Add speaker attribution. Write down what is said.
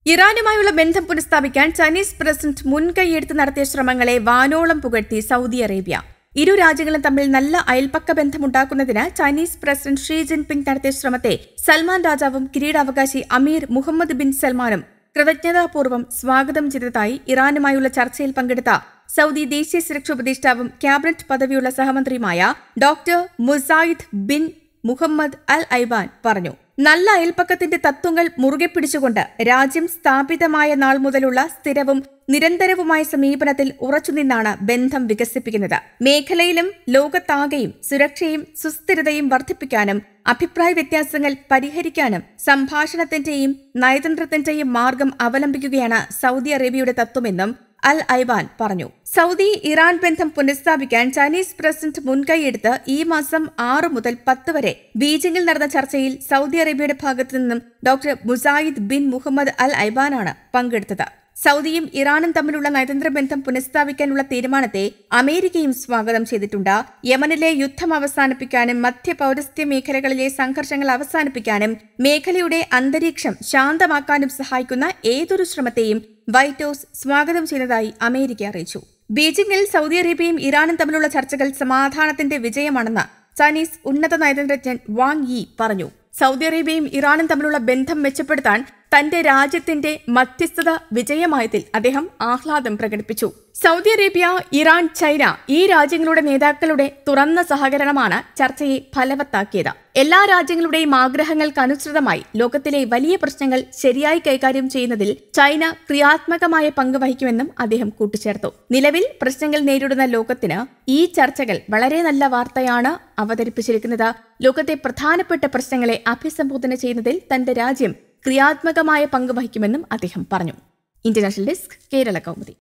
Speaker 1: ഇറാനുമായുള്ള ബന്ധം പുനഃസ്ഥാപിക്കാൻ Chinese president മുൻകൈയെടുത്ത് നടത്തിയ ശ്രമങ്ങളെ വാനോളം പുകഴ്ത്തി സൗദി അറേബ്യ ഇരു രാജ്യങ്ങളും തമ്മിൽ നല്ല അയൽപക്ക ബന്ധമുണ്ടാക്കുന്നതിന് ചൈനീസ് പ്രസിഡന്റ് ഷീ ജിൻപിങ് നടത്തിയ ശ്രമത്തെ സൽമാൻ രാജാവും കിരീടാവകാശി അമീർ മുഹമ്മദ് ബിൻ സൽമാനും കൃതജ്ഞതാപൂർവ്വം സ്വാഗതം ചെയ്തതായി ഇറാനുമായുള്ള ചർച്ചയിൽ പങ്കെടുത്ത സൗദി ദേശീയ സുരക്ഷാ ഉപദേഷ്ടാവും ക്യാബിനറ്റ് പദവിയുള്ള സഹമന്ത്രിയുമായ doctor Musaid bin Muhammad Al Aiban പറഞ്ഞു നല്ല അയൽപ്പക്കത്തിന്റെ തത്വങ്ങൾ മുറുകെ പിടിച്ചുകൊണ്ട് രാജ്യം സ്ഥാപിതമായ നാൾ മുതലുള്ള സ്ഥിരവും നിരന്തരവുമായ സമീപനത്തിൽ ഉറച്ചുനിന്നാണ് ബന്ധം വികസിപ്പിക്കുന്നത് മേഖലയിലും ലോകത്താകെയും സുരക്ഷയും സുസ്ഥിരതയും വർദ്ധിപ്പിക്കാനും അഭിപ്രായ വ്യത്യാസങ്ങൾ പരിഹരിക്കാനും സംഭാഷണത്തിന്റെയും നയതന്ത്രത്തിന്റെയും മാർഗം അവലംബിക്കുകയാണ് സൗദി അറേബ്യയുടെ തത്വമെന്നും അൽ ഐബാൻ പറഞ്ഞു സൗദി ഇറാൻ ബന്ധം പുനഃസ്ഥാപിക്കാൻ ചൈനീസ് പ്രസിഡന്റ് മുൻകൈയെടുത്ത് ഈ മാസം ആറ് മുതൽ പത്ത് വരെ ബീജിംഗിൽ നടന്ന ചർച്ചയിൽ സൗദി അറേബ്യയുടെ ഭാഗത്തു നിന്നും doctor Musaid bin Muhammad Al ഐബാനാണ് പങ്കെടുത്തത് സൗദിയും ഇറാനും തമ്മിലുള്ള നയതന്ത്ര ബന്ധം പുനഃസ്ഥാപിക്കാനുള്ള തീരുമാനത്തെ അമേരിക്കയും സ്വാഗതം ചെയ്തിട്ടുണ്ട് യമനിലെ യുദ്ധം അവസാനിപ്പിക്കാനും മധ്യ പൗരസ്ത്യ മേഖലകളിലെ സംഘർഷങ്ങൾ അവസാനിപ്പിക്കാനും മേഖലയുടെ അന്തരീക്ഷം ശാന്തമാക്കാനും സഹായിക്കുന്ന ഏതൊരു ശ്രമത്തെയും വൈറ്റ് ഹൌസ് സ്വാഗതം ചെയ്തതായി അമേരിക്ക അറിയിച്ചു ബീജിംഗിൽ സൗദി അറേബ്യയും ഇറാനും തമ്മിലുള്ള ചർച്ചകൾ സമാധാനത്തിന്റെ വിജയമാണെന്ന് ചൈനീസ് ഉന്നത നയതന്ത്രജ്ഞൻ വാങ് യി പറഞ്ഞു സൗദി അറേബ്യയും ഇറാനും തമ്മിലുള്ള ബന്ധം മെച്ചപ്പെടുത്താൻ തന്റെ രാജ്യത്തിന്റെ മധ്യസ്ഥത വിജയമായതിൽ അദ്ദേഹം ആഹ്ലാദം പ്രകടിപ്പിച്ചു സൗദി അറേബ്യ ഇറാൻ ചൈന ഈ രാജ്യങ്ങളുടെ നേതാക്കളുടെ തുറന്ന സഹകരണമാണ് ചർച്ചയെ ഫലവത്താക്കിയത് എല്ലാ രാജ്യങ്ങളുടെയും ആഗ്രഹങ്ങൾക്കനുസൃതമായി ലോകത്തിലെ വലിയ പ്രശ്നങ്ങൾ ശരിയായി കൈകാര്യം ചെയ്യുന്നതിൽ ചൈന ക്രിയാത്മകമായ പങ്ക് വഹിക്കുമെന്നും അദ്ദേഹം കൂട്ടിച്ചേർത്തു നിലവിൽ പ്രശ്നങ്ങൾ നേരിടുന്ന ലോകത്തിന് ഈ ചർച്ചകൾ വളരെ നല്ല വാർത്തയാണ് അവതരിപ്പിച്ചിരിക്കുന്നത് ലോകത്തെ പ്രധാനപ്പെട്ട പ്രശ്നങ്ങളെ അഭിസംബോധന ചെയ്യുന്നതിൽ തന്റെ രാജ്യം ക്രിയാത്മകമായ പങ്ക് വഹിക്കുമെന്നും അദ്ദേഹം പറഞ്ഞു ഇന്റർനാഷണൽ ഡെസ്ക് കേരള കൗമുദി